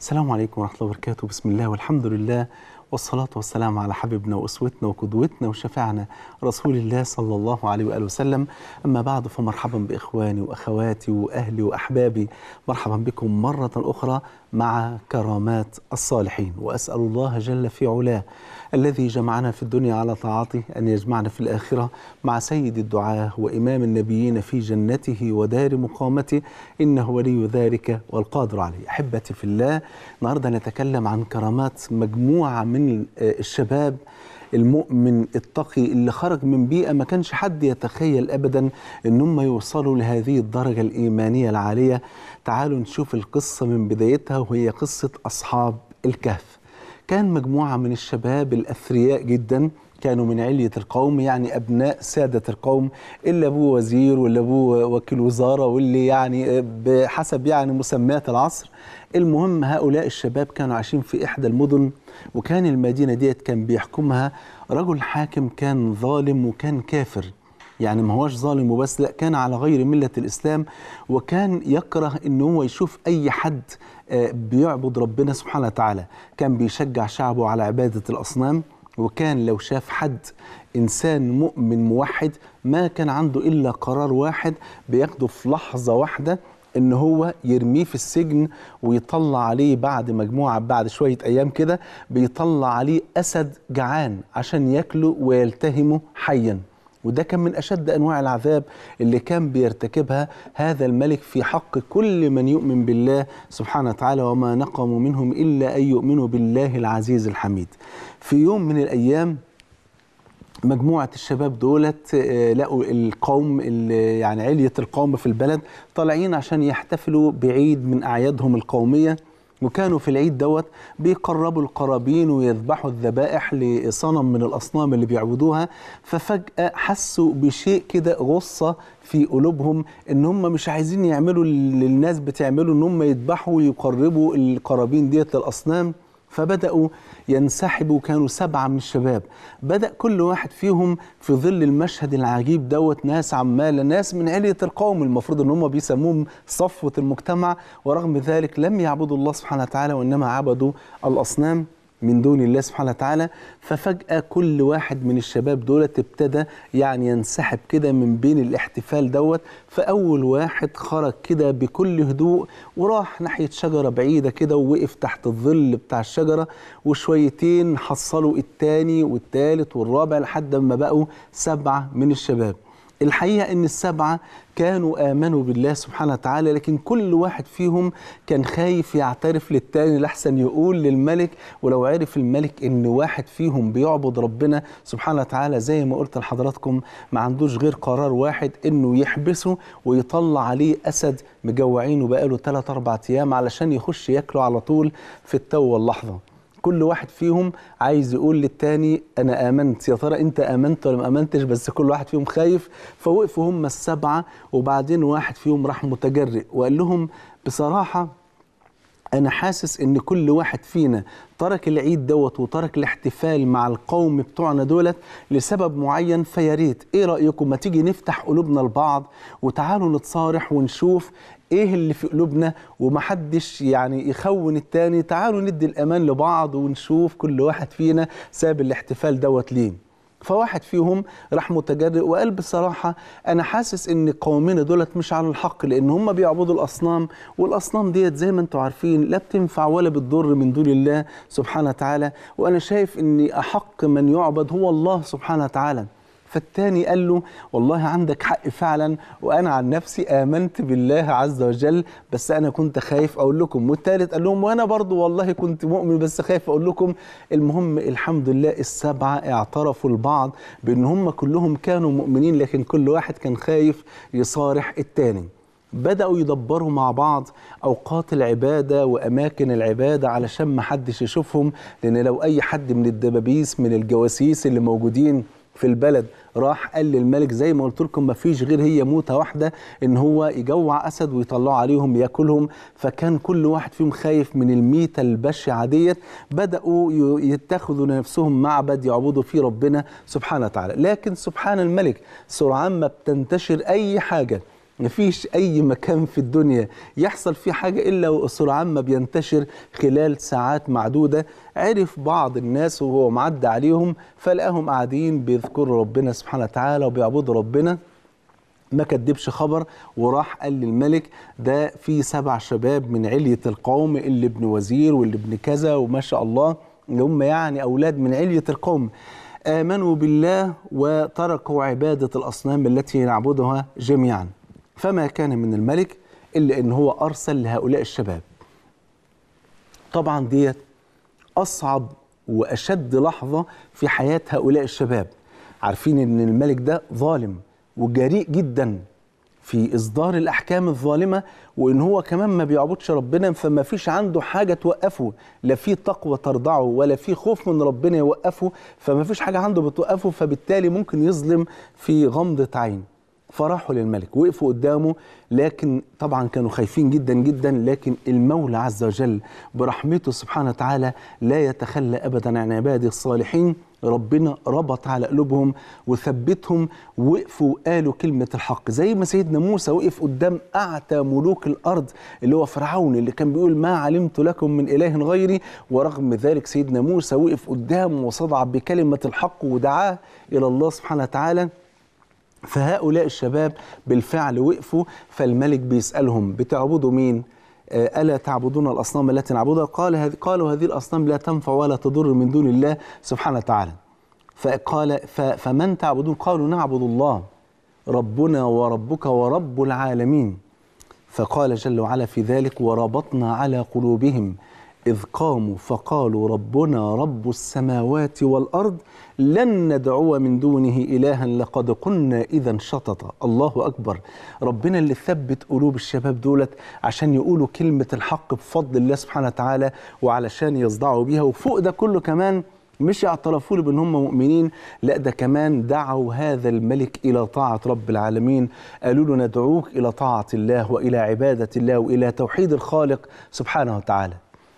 السلام عليكم ورحمة الله وبركاته بسم الله والحمد لله والصلاة والسلام على حبيبنا وأسوتنا وقدوتنا وشفيعنا رسول الله صلى الله عليه وآله وسلم أما بعد فمرحبا بإخواني وأخواتي وأهلي وأحبابي مرحبا بكم مرة أخرى مع كرامات الصالحين وأسأل الله جل في علاه الذي جمعنا في الدنيا على طاعته أن يجمعنا في الآخرة مع سيد الدعاة وإمام النبيين في جنته ودار مقامته إنه ولي ذلك والقادر عليه أحبتي في الله النهاردة نتكلم عن كرامات مجموعة من الشباب المؤمن التقي اللي خرج من بيئة ما كانش حد يتخيل أبدا أن هم يوصلوا لهذه الدرجة الإيمانية العالية تعالوا نشوف القصة من بدايتها وهي قصة أصحاب الكهف كان مجموعة من الشباب الأثرياء جدا كانوا من علية القوم يعني أبناء سادة القوم اللي أبوه وزير واللي أبوه وكيل وزارة واللي يعني بحسب يعني مسميات العصر المهم هؤلاء الشباب كانوا عايشين في إحدى المدن وكان المدينة ديت كان بيحكمها رجل حاكم كان ظالم وكان كافر يعني ما هوش ظالم وبس لا كان على غير ملة الإسلام وكان يكره إن هو يشوف أي حد بيعبد ربنا سبحانه وتعالى كان بيشجع شعبه على عبادة الأصنام وكان لو شاف حد إنسان مؤمن موحد ما كان عنده إلا قرار واحد بياخده في لحظة واحدة ان هو يرميه في السجن ويطلع عليه بعد مجموعه بعد شويه ايام كده بيطلع عليه اسد جعان عشان ياكله ويلتهمه حيا وده كان من اشد انواع العذاب اللي كان بيرتكبها هذا الملك في حق كل من يؤمن بالله سبحانه وتعالى وما نقموا منهم الا ان يؤمنوا بالله العزيز الحميد. في يوم من الايام مجموعة الشباب دولت لقوا القوم يعني علية القوم في البلد طالعين عشان يحتفلوا بعيد من أعيادهم القومية وكانوا في العيد دوت بيقربوا القرابين ويذبحوا الذبائح لصنم من الأصنام اللي بيعبدوها ففجأة حسوا بشيء كده غصة في قلوبهم ان هم مش عايزين يعملوا اللي الناس بتعمله ان هم يذبحوا ويقربوا القرابين ديت للأصنام فبدأوا ينسحبوا كانوا سبعة من الشباب بدأ كل واحد فيهم في ظل المشهد العجيب دوت ناس عمالة ناس من علية القوم المفروض ان هم بيسموهم صفوة المجتمع ورغم ذلك لم يعبدوا الله سبحانه وتعالى وإنما عبدوا الأصنام من دون الله سبحانه وتعالى ففجأة كل واحد من الشباب دولت ابتدى يعني ينسحب كده من بين الاحتفال دوت فأول واحد خرج كده بكل هدوء وراح ناحية شجرة بعيدة كده ووقف تحت الظل بتاع الشجرة وشويتين حصلوا التاني والتالت والرابع لحد ما بقوا سبعة من الشباب الحقيقة أن السبعة كانوا آمنوا بالله سبحانه وتعالى لكن كل واحد فيهم كان خايف يعترف للتاني لحسن يقول للملك ولو عرف الملك أن واحد فيهم بيعبد ربنا سبحانه وتعالى زي ما قلت لحضراتكم ما عندوش غير قرار واحد أنه يحبسه ويطلع عليه أسد مجوعينه بقاله 3 4 أيام علشان يخش ياكله على طول في التو واللحظة كل واحد فيهم عايز يقول للتاني انا امنت يا ترى انت امنت ولا ما امنتش بس كل واحد فيهم خايف فوقفوا هم السبعه وبعدين واحد فيهم راح متجرئ وقال لهم بصراحه انا حاسس ان كل واحد فينا ترك العيد دوت وترك الاحتفال مع القوم بتوعنا دولت لسبب معين فيا ريت ايه رايكم ما تيجي نفتح قلوبنا لبعض وتعالوا نتصارح ونشوف ايه اللي في قلوبنا ومحدش يعني يخون التاني تعالوا ندي الامان لبعض ونشوف كل واحد فينا ساب الاحتفال دوت ليه فواحد فيهم راح متجرئ وقال بصراحة أنا حاسس إن قومنا دولت مش على الحق لأن هم بيعبدوا الأصنام والأصنام ديت زي ما أنتم عارفين لا بتنفع ولا بتضر من دون الله سبحانه وتعالى وأنا شايف إن أحق من يعبد هو الله سبحانه وتعالى فالتاني قال له والله عندك حق فعلا وانا عن نفسي امنت بالله عز وجل بس انا كنت خايف اقول لكم والتالت قال لهم وانا برضو والله كنت مؤمن بس خايف اقول لكم المهم الحمد لله السبعه اعترفوا البعض بان هم كلهم كانوا مؤمنين لكن كل واحد كان خايف يصارح التاني بدأوا يدبروا مع بعض أوقات العبادة وأماكن العبادة علشان ما حدش يشوفهم لأن لو أي حد من الدبابيس من الجواسيس اللي موجودين في البلد راح قال للملك زي ما قلت لكم ما فيش غير هي موته واحده ان هو يجوع اسد ويطلعوا عليهم ياكلهم فكان كل واحد فيهم خايف من الميته البشعه ديت بداوا يتخذوا لنفسهم معبد يعبدوا فيه ربنا سبحانه وتعالى لكن سبحان الملك سرعان ما بتنتشر اي حاجه مفيش أي مكان في الدنيا يحصل فيه حاجة إلا وسرعان ما بينتشر خلال ساعات معدودة عرف بعض الناس وهو معدى عليهم فلقاهم قاعدين بيذكروا ربنا سبحانه وتعالى وبيعبدوا ربنا ما كدبش خبر وراح قال للملك ده في سبع شباب من علية القوم اللي ابن وزير واللي ابن كذا وما شاء الله اللي هم يعني أولاد من علية القوم آمنوا بالله وتركوا عبادة الأصنام التي نعبدها جميعا فما كان من الملك إلا أن هو أرسل لهؤلاء الشباب طبعا ديت أصعب وأشد لحظة في حياة هؤلاء الشباب عارفين أن الملك ده ظالم وجريء جدا في إصدار الأحكام الظالمة وإن هو كمان ما بيعبدش ربنا فما فيش عنده حاجة توقفه لا في تقوى ترضعه ولا في خوف من ربنا يوقفه فما فيش حاجة عنده بتوقفه فبالتالي ممكن يظلم في غمضة عين فراحوا للملك وقفوا قدامه لكن طبعا كانوا خايفين جدا جدا لكن المولى عز وجل برحمته سبحانه وتعالى لا يتخلى ابدا عن عباده الصالحين ربنا ربط على قلوبهم وثبتهم وقفوا وقالوا كلمة الحق زي ما سيدنا موسى وقف قدام أعتى ملوك الأرض اللي هو فرعون اللي كان بيقول ما علمت لكم من إله غيري ورغم ذلك سيدنا موسى وقف قدامه وصدع بكلمة الحق ودعاه إلى الله سبحانه وتعالى فهؤلاء الشباب بالفعل وقفوا فالملك بيسألهم بتعبدوا مين؟ آه، ألا تعبدون الأصنام التي نعبدها؟ قال هذ- قالوا هذه الأصنام لا تنفع ولا تضر من دون الله سبحانه وتعالى. فقال ف- فمن تعبدون؟ قالوا نعبد الله ربنا وربك ورب العالمين. فقال جل وعلا في ذلك وربطنا على قلوبهم إذ قاموا فقالوا ربنا رب السماوات والأرض لن ندعو من دونه إلها لقد قلنا إذا شططا الله أكبر ربنا اللي ثبت قلوب الشباب دولت عشان يقولوا كلمة الحق بفضل الله سبحانه وتعالى وعلشان يصدعوا بيها وفوق ده كله كمان مش اعترفوا له بان هم مؤمنين لا ده كمان دعوا هذا الملك الى طاعه رب العالمين قالوا له ندعوك الى طاعه الله والى عباده الله والى توحيد الخالق سبحانه وتعالى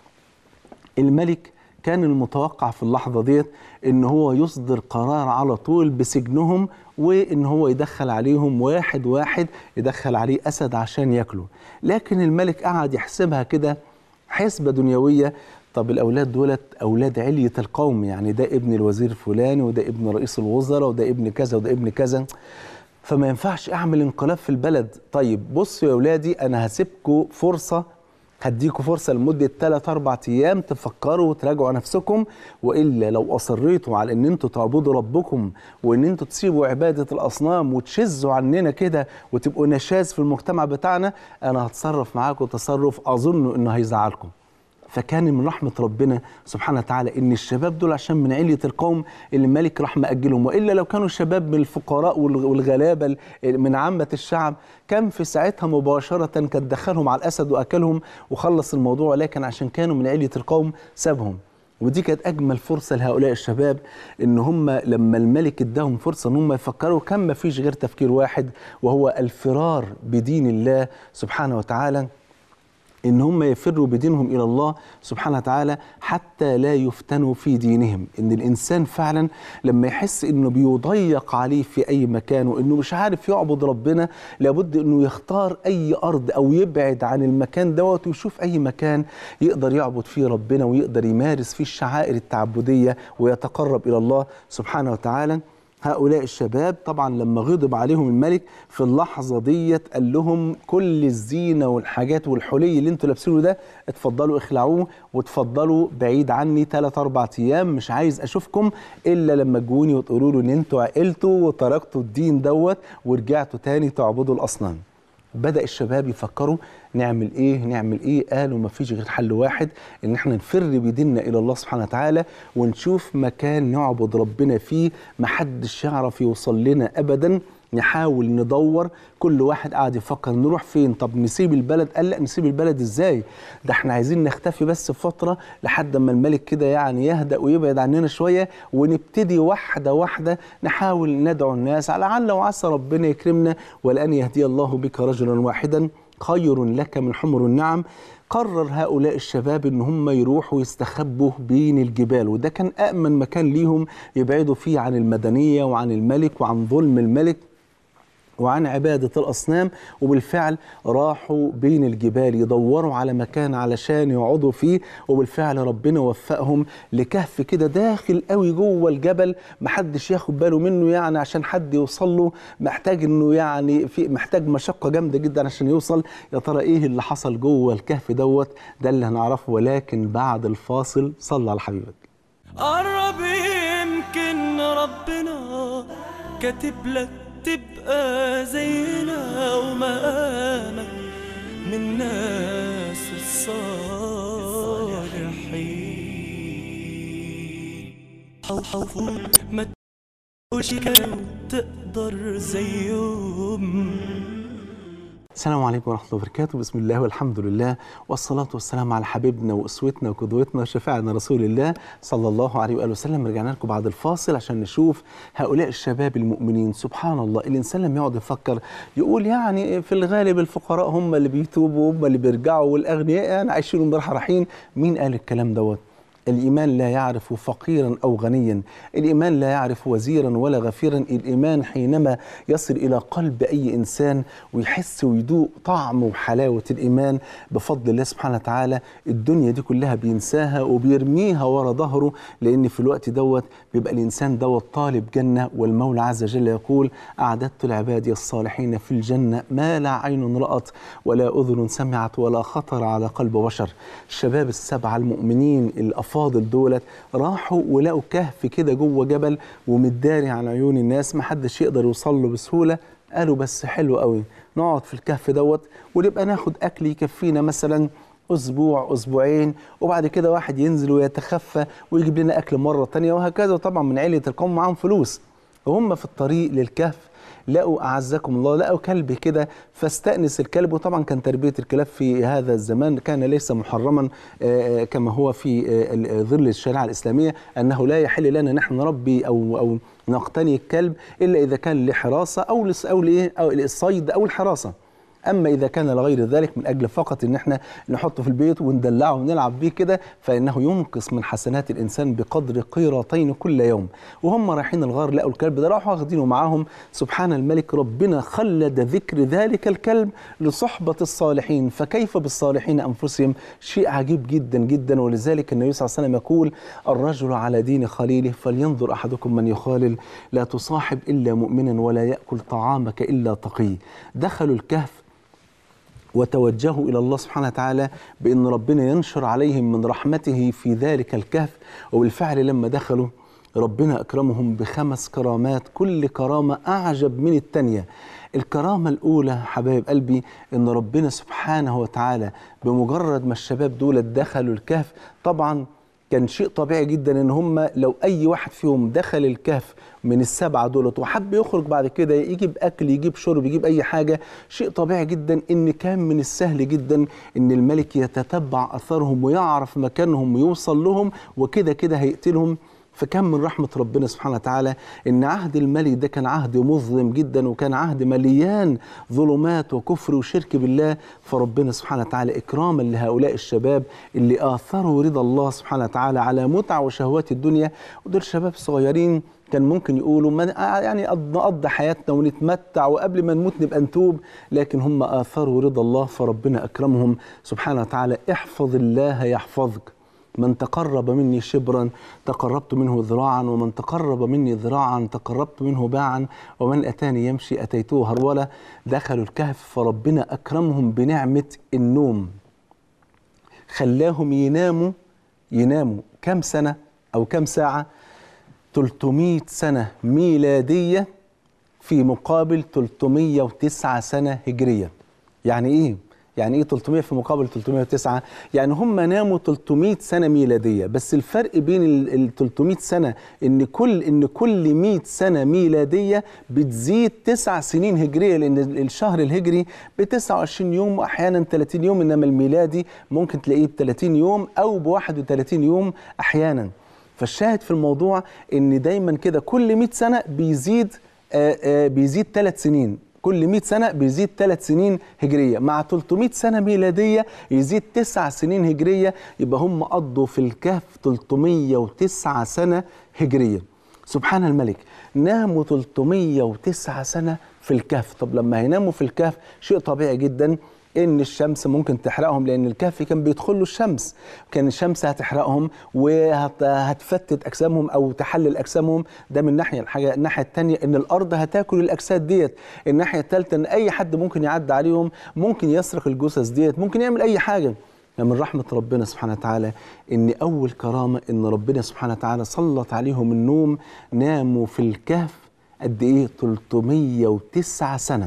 الملك كان المتوقع في اللحظه ديت ان هو يصدر قرار على طول بسجنهم وان هو يدخل عليهم واحد واحد يدخل عليه اسد عشان ياكله لكن الملك قعد يحسبها كده حسبه دنيويه طب الاولاد دولت اولاد عليه القوم يعني ده ابن الوزير الفلاني وده ابن رئيس الوزراء وده ابن كذا وده ابن كذا فما ينفعش اعمل انقلاب في البلد طيب بصوا يا اولادي انا هسيبكم فرصه هديكوا فرصة لمدة 3 4 أيام تفكروا وتراجعوا نفسكم وإلا لو أصريتوا على إن أنتوا تعبدوا ربكم وإن أنتوا تسيبوا عبادة الأصنام وتشزوا عننا كده وتبقوا نشاز في المجتمع بتاعنا أنا هتصرف معاكم تصرف أظن إنه هيزعلكم فكان من رحمة ربنا سبحانه وتعالى إن الشباب دول عشان من علية القوم اللي الملك راح مأجلهم وإلا لو كانوا شباب من الفقراء والغ- والغلابة ال- من عامة الشعب كان في ساعتها مباشرة كان دخلهم على الأسد وأكلهم وخلص الموضوع لكن عشان كانوا من علية القوم سابهم ودي كانت اجمل فرصه لهؤلاء الشباب ان هم لما الملك اداهم فرصه ان هم يفكروا كان ما فيش غير تفكير واحد وهو الفرار بدين الله سبحانه وتعالى ان هم يفروا بدينهم الى الله سبحانه وتعالى حتى لا يفتنوا في دينهم ان الانسان فعلا لما يحس انه بيضيق عليه في اي مكان وانه مش عارف يعبد ربنا لابد انه يختار اي ارض او يبعد عن المكان دوت ويشوف اي مكان يقدر يعبد فيه ربنا ويقدر يمارس فيه الشعائر التعبديه ويتقرب الى الله سبحانه وتعالى هؤلاء الشباب طبعا لما غضب عليهم الملك في اللحظة ديت قال لهم كل الزينة والحاجات والحلي اللي انتوا لابسينه ده اتفضلوا اخلعوه واتفضلوا بعيد عني 3 4 ايام مش عايز اشوفكم الا لما تجوني وتقولوا له ان انتوا عقلتوا وتركتوا الدين دوت ورجعتوا تاني تعبدوا الاصنام بدأ الشباب يفكروا نعمل ايه نعمل ايه قالوا ما فيش غير حل واحد ان احنا نفر بديننا الى الله سبحانه وتعالى ونشوف مكان نعبد ربنا فيه محدش يعرف يوصل لنا ابدا نحاول ندور كل واحد قاعد يفكر نروح فين طب نسيب البلد قال لا نسيب البلد ازاي ده احنا عايزين نختفي بس فترة لحد ما الملك كده يعني يهدأ ويبعد عننا شوية ونبتدي واحدة واحدة نحاول ندعو الناس على لعل وعسى ربنا يكرمنا ولأن يهدي الله بك رجلا واحدا خير لك من حمر النعم قرر هؤلاء الشباب ان هم يروحوا يستخبوا بين الجبال وده كان أأمن مكان ليهم يبعدوا فيه عن المدنية وعن الملك وعن ظلم الملك وعن عبادة الأصنام وبالفعل راحوا بين الجبال يدوروا على مكان علشان يقعدوا فيه وبالفعل ربنا وفقهم لكهف كده داخل قوي جوه الجبل محدش ياخد باله منه يعني عشان حد يوصل له محتاج انه يعني في محتاج مشقة جامدة جدا عشان يوصل يا ترى ايه اللي حصل جوه الكهف دوت ده اللي هنعرفه ولكن بعد الفاصل صلى على حبيبك قرب يمكن ربنا كاتب لك تبقى زينا ومقامك من ناس الصالحين حوفوا ما تقولش كانوا تقدر زيهم السلام عليكم ورحمة الله وبركاته بسم الله والحمد لله والصلاة والسلام على حبيبنا وأسوتنا وقدوتنا وشفاعنا رسول الله صلى الله عليه وآله وسلم رجعنا لكم بعد الفاصل عشان نشوف هؤلاء الشباب المؤمنين سبحان الله الإنسان لما يقعد يفكر يقول يعني في الغالب الفقراء هم اللي بيتوبوا هم اللي بيرجعوا والأغنياء يعني عايشين براحة رايحين مين قال الكلام دوت الإيمان لا يعرف فقيرا أو غنيا الإيمان لا يعرف وزيرا ولا غفيرا الإيمان حينما يصل إلى قلب أي إنسان ويحس ويدوق طعم وحلاوة الإيمان بفضل الله سبحانه وتعالى الدنيا دي كلها بينساها وبيرميها ورا ظهره لأن في الوقت دوت بيبقى الإنسان دوت طالب جنة والمولى عز وجل يقول أعددت لعبادي الصالحين في الجنة ما لا عين رأت ولا أذن سمعت ولا خطر على قلب بشر الشباب السبعة المؤمنين الأفضل الافاضل دولت راحوا ولقوا كهف كده جوه جبل ومتداري عن عيون الناس ما حدش يقدر يوصل له بسهوله قالوا بس حلو قوي نقعد في الكهف دوت ونبقى ناخد اكل يكفينا مثلا اسبوع اسبوعين وبعد كده واحد ينزل ويتخفى ويجيب لنا اكل مره تانية وهكذا وطبعا من عيله القوم معاهم فلوس وهم في الطريق للكهف لقوا اعزكم الله لقوا كلب كده فاستأنس الكلب وطبعا كان تربيه الكلاب في هذا الزمان كان ليس محرما كما هو في ظل الشريعه الاسلاميه انه لا يحل لنا نحن نربي او او نقتني الكلب الا اذا كان لحراسه او او لايه او للصيد او الحراسه اما اذا كان لغير ذلك من اجل فقط ان احنا نحطه في البيت وندلعه ونلعب بيه كده فانه ينقص من حسنات الانسان بقدر قيرتين كل يوم وهم رايحين الغار لقوا الكلب ده راحوا واخدينه معاهم سبحان الملك ربنا خلد ذكر ذلك الكلب لصحبه الصالحين فكيف بالصالحين انفسهم شيء عجيب جدا جدا ولذلك النبي صلى الله عليه وسلم يقول الرجل على دين خليله فلينظر احدكم من يخالل لا تصاحب الا مؤمنا ولا ياكل طعامك الا تقي دخلوا الكهف وتوجهوا الى الله سبحانه وتعالى بان ربنا ينشر عليهم من رحمته في ذلك الكهف وبالفعل لما دخلوا ربنا اكرمهم بخمس كرامات كل كرامه اعجب من الثانيه الكرامه الاولى حبايب قلبي ان ربنا سبحانه وتعالى بمجرد ما الشباب دول دخلوا الكهف طبعا كان شيء طبيعي جدا ان هم لو اي واحد فيهم دخل الكهف من السبعه دولت وحب يخرج بعد كده يجيب اكل يجيب شرب يجيب اي حاجه شيء طبيعي جدا ان كان من السهل جدا ان الملك يتتبع اثرهم ويعرف مكانهم ويوصل لهم وكده كده هيقتلهم فكان من رحمة ربنا سبحانه وتعالى إن عهد الملك ده كان عهد مظلم جدا وكان عهد مليان ظلمات وكفر وشرك بالله فربنا سبحانه وتعالى إكراما لهؤلاء الشباب اللي آثروا رضا الله سبحانه وتعالى على متع وشهوات الدنيا ودول شباب صغيرين كان ممكن يقولوا ما يعني نقضي حياتنا ونتمتع وقبل ما نموت نبقى نتوب لكن هم آثروا رضا الله فربنا أكرمهم سبحانه وتعالى احفظ الله يحفظك من تقرب مني شبرا تقربت منه ذراعا ومن تقرب مني ذراعا تقربت منه باعا ومن أتاني يمشي أتيته هرولة دخلوا الكهف فربنا أكرمهم بنعمة النوم خلاهم يناموا يناموا كم سنة أو كم ساعة 300 سنة ميلادية في مقابل 309 سنة هجرية يعني إيه؟ يعني ايه 300 في مقابل 309 يعني هم ناموا 300 سنه ميلاديه بس الفرق بين ال 300 سنه ان كل ان كل 100 سنه ميلاديه بتزيد 9 سنين هجريه لان الشهر الهجري ب 29 يوم واحيانا 30 يوم انما الميلادي ممكن تلاقيه ب 30 يوم او ب 31 يوم احيانا فالشاهد في الموضوع ان دايما كده كل 100 سنه بيزيد آآ آآ بيزيد 3 سنين كل 100 سنة بيزيد 3 سنين هجرية مع 300 سنة ميلادية يزيد 9 سنين هجرية يبقى هم قضوا في الكهف 309 سنة هجرية سبحان الملك ناموا 309 سنة في الكهف طب لما هيناموا في الكهف شيء طبيعي جدا ان الشمس ممكن تحرقهم لان الكهف كان بيدخل له الشمس كان الشمس هتحرقهم وهتفتت اجسامهم او تحلل اجسامهم ده من ناحيه الحاجه الناحيه الثانيه ان الارض هتاكل الاجساد ديت الناحيه الثالثه ان اي حد ممكن يعدي عليهم ممكن يسرق الجثث ديت ممكن يعمل اي حاجه من رحمة ربنا سبحانه وتعالى إن أول كرامة إن ربنا سبحانه وتعالى سلط عليهم النوم ناموا في الكهف قد إيه 309 سنة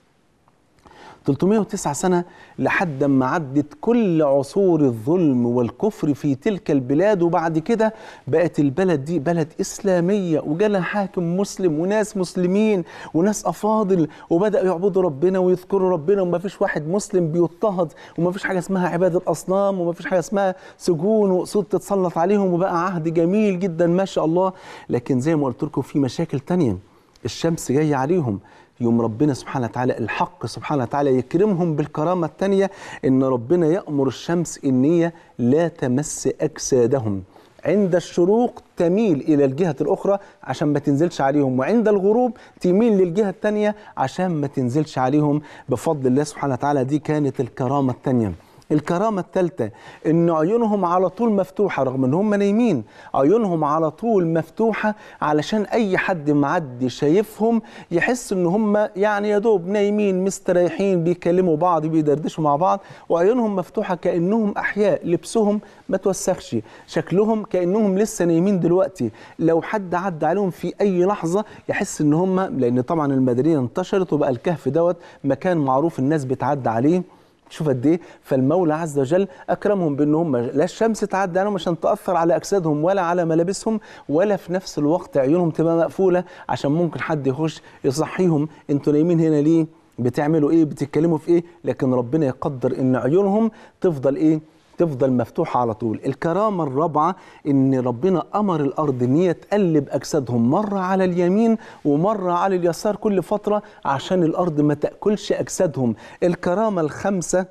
309 سنة لحد ما عدت كل عصور الظلم والكفر في تلك البلاد وبعد كده بقت البلد دي بلد إسلامية وجالها حاكم مسلم وناس مسلمين وناس أفاضل وبدأوا يعبدوا ربنا ويذكروا ربنا وما فيش واحد مسلم بيضطهد وما فيش حاجة اسمها عبادة أصنام وما فيش حاجة اسمها سجون وأسود تتسلط عليهم وبقى عهد جميل جدا ما شاء الله لكن زي ما قلت لكم في مشاكل تانية الشمس جاية عليهم يوم ربنا سبحانه وتعالى الحق سبحانه وتعالى يكرمهم بالكرامة الثانية إن ربنا يأمر الشمس إن هي لا تمس أجسادهم عند الشروق تميل إلى الجهة الأخرى عشان ما تنزلش عليهم وعند الغروب تميل للجهة الثانية عشان ما تنزلش عليهم بفضل الله سبحانه وتعالى دي كانت الكرامة الثانية الكرامة الثالثة إن عيونهم على طول مفتوحة رغم إن هم نايمين عيونهم على طول مفتوحة علشان أي حد معدي شايفهم يحس إن هم يعني يا دوب نايمين مستريحين بيكلموا بعض بيدردشوا مع بعض وعيونهم مفتوحة كأنهم أحياء لبسهم ما توسخش شكلهم كأنهم لسه نايمين دلوقتي لو حد عدى عليهم في أي لحظة يحس إن هم لأن طبعا المدنية انتشرت وبقى الكهف دوت مكان معروف الناس بتعدى عليه شوف قد ايه فالمولى عز وجل اكرمهم بان هم لا الشمس تعدي عليهم عشان تاثر على اجسادهم ولا على ملابسهم ولا في نفس الوقت عيونهم تبقى مقفوله عشان ممكن حد يخش يصحيهم انتوا نايمين هنا ليه بتعملوا ايه بتتكلموا في ايه لكن ربنا يقدر ان عيونهم تفضل ايه تفضل مفتوحة على طول الكرامة الرابعة إن ربنا أمر الأرض إن هي تقلب أجسادهم مرة على اليمين ومرة على اليسار كل فترة عشان الأرض ما تأكلش أجسادهم الكرامة الخامسة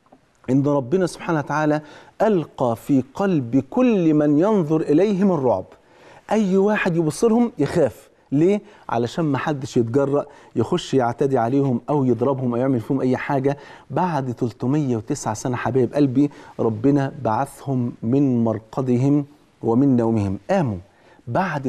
إن ربنا سبحانه وتعالى ألقى في قلب كل من ينظر إليهم الرعب أي واحد يبصرهم يخاف ليه؟ علشان ما حدش يتجرأ يخش يعتدي عليهم أو يضربهم أو يعمل فيهم أي حاجة بعد 309 سنة حبايب قلبي ربنا بعثهم من مرقدهم ومن نومهم قاموا بعد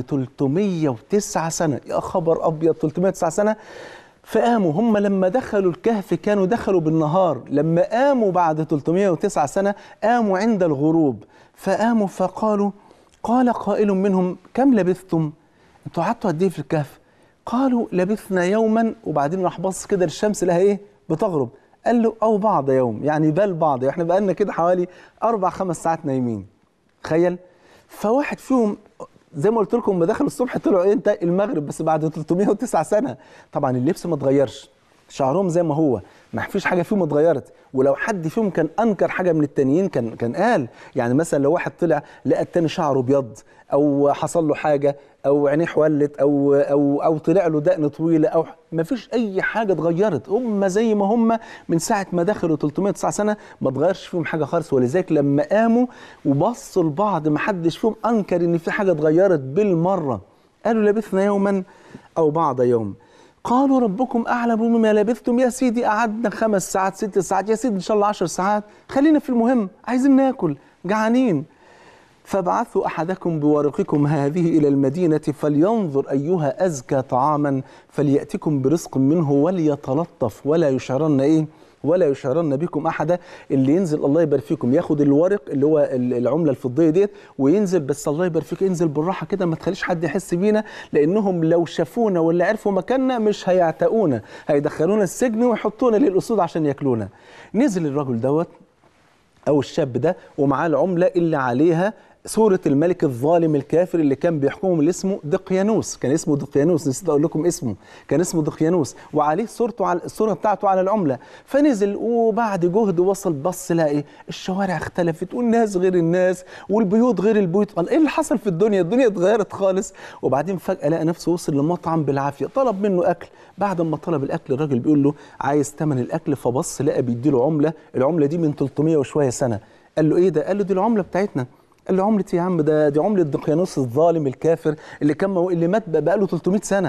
309 سنة يا خبر أبيض 309 سنة فقاموا هم لما دخلوا الكهف كانوا دخلوا بالنهار لما قاموا بعد 309 سنة قاموا عند الغروب فقاموا فقالوا قال قائل منهم كم لبثتم انتوا قعدتوا قد ايه في الكهف قالوا لبثنا يوما وبعدين راح بص كده للشمس لها ايه بتغرب قال له او بعض يوم يعني بل بعض احنا بقالنا كده حوالي اربع خمس ساعات نايمين تخيل فواحد فيهم زي ما قلت لكم لما دخلوا الصبح طلعوا ايه انت المغرب بس بعد 309 سنه طبعا اللبس ما اتغيرش شعرهم زي ما هو ما فيش حاجه فيهم اتغيرت ولو حد فيهم كان انكر حاجه من التانيين كان كان قال يعني مثلا لو واحد طلع لقى التاني شعره ابيض او حصل له حاجه او عينيه حولت او او او طلع له دقن طويله او ما فيش اي حاجه اتغيرت هم زي ما هم من ساعه ما دخلوا 309 سنه ما اتغيرش فيهم حاجه خالص ولذلك لما قاموا وبصوا لبعض ما حدش فيهم انكر ان في حاجه اتغيرت بالمره قالوا لبثنا يوما او بعض يوم قالوا ربكم اعلم بما لبثتم يا سيدي قعدنا خمس ساعات ست ساعات يا سيدي ان شاء الله عشر ساعات خلينا في المهم عايزين ناكل جعانين فابعثوا احدكم بورقكم هذه الى المدينه فلينظر ايها ازكى طعاما فلياتكم برزق منه وليتلطف ولا يشعرن ايه ولا يشعرن بكم احدا اللي ينزل الله يبارك فيكم ياخد الورق اللي هو العمله الفضيه ديت وينزل بس الله يبارك فيك انزل بالراحه كده ما تخليش حد يحس بينا لانهم لو شافونا ولا عرفوا مكاننا مش هيعتقونا هيدخلونا السجن ويحطونا للاسود عشان ياكلونا نزل الرجل دوت او الشاب ده ومعاه العمله اللي عليها صورة الملك الظالم الكافر اللي كان بيحكمهم اللي اسمه دقيانوس كان اسمه دقيانوس نسيت اقول لكم اسمه كان اسمه دقيانوس وعليه صورته على الصورة بتاعته على العملة فنزل وبعد جهد وصل بص لقى ايه الشوارع اختلفت والناس غير الناس والبيوت غير البيوت قال ايه اللي حصل في الدنيا الدنيا اتغيرت خالص وبعدين فجأة لقى نفسه وصل لمطعم بالعافية طلب منه اكل بعد ما طلب الاكل الراجل بيقول له عايز ثمن الاكل فبص لقى بيديله عملة العملة دي من 300 وشوية سنة قال له ايه ده قال له دي العملة بتاعتنا قال له عملة يا عم ده دي عملة دقيانوس الظالم الكافر اللي كان مو... اللي مات بقى له 300 سنة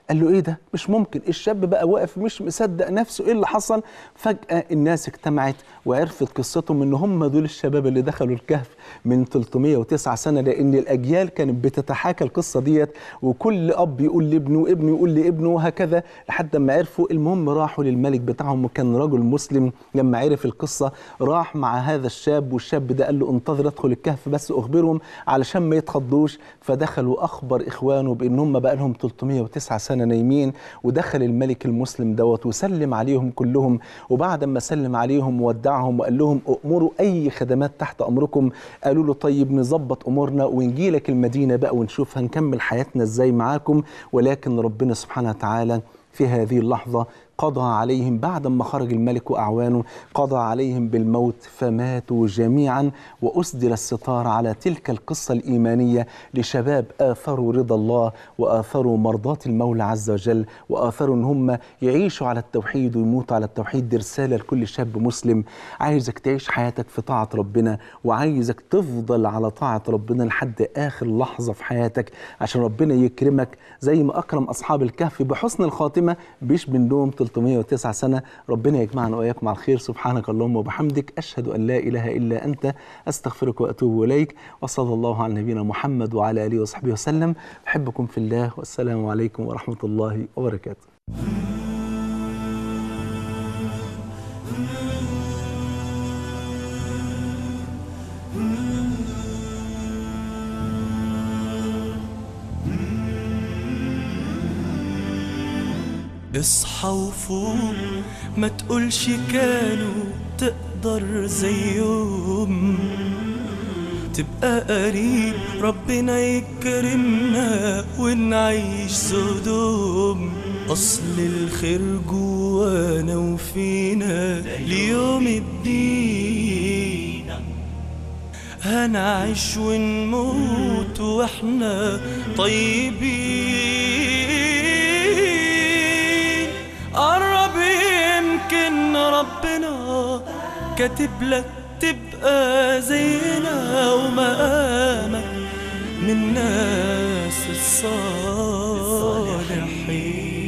قال له ايه ده مش ممكن الشاب بقى واقف مش مصدق نفسه ايه اللي حصل فجاه الناس اجتمعت وعرفت قصتهم ان هم دول الشباب اللي دخلوا الكهف من 309 سنه لان الاجيال كانت بتتحاكى القصه ديت وكل اب يقول لابنه وابنه يقول لابنه وهكذا لحد ما عرفوا المهم راحوا للملك بتاعهم وكان رجل مسلم لما عرف القصه راح مع هذا الشاب والشاب ده قال له انتظر ادخل الكهف بس اخبرهم علشان ما يتخضوش فدخلوا اخبر اخوانه بان هم بقى لهم 309 سنه نايمين ودخل الملك المسلم دوت وسلم عليهم كلهم وبعد ما سلم عليهم ودعهم وقال لهم امروا اي خدمات تحت امركم قالوا له طيب نظبط امورنا ونجي لك المدينه بقى ونشوف هنكمل حياتنا ازاي معاكم ولكن ربنا سبحانه وتعالى في هذه اللحظه قضى عليهم بعد ما خرج الملك واعوانه قضى عليهم بالموت فماتوا جميعا واسدل الستار على تلك القصه الايمانيه لشباب اثروا رضا الله واثروا مرضاه المولى عز وجل واثروا ان هم يعيشوا على التوحيد ويموتوا على التوحيد دي رساله لكل شاب مسلم عايزك تعيش حياتك في طاعه ربنا وعايزك تفضل على طاعه ربنا لحد اخر لحظه في حياتك عشان ربنا يكرمك زي ما اكرم اصحاب الكهف بحسن الخاتمه بيش منهم 309 سنه ربنا يجمعنا واياكم على الخير سبحانك اللهم وبحمدك اشهد ان لا اله الا انت استغفرك واتوب اليك وصلى الله على نبينا محمد وعلى اله وصحبه وسلم احبكم في الله والسلام عليكم ورحمه الله وبركاته اصحى وفوق ما تقولش كانوا تقدر زيهم تبقى قريب ربنا يكرمنا ونعيش سدوم أصل الخير جوانا وفينا ليوم الدين هنعيش ونموت واحنا طيبين قرب يمكن ربنا كاتب لك تبقى زينا ومقامك من الناس الصالحين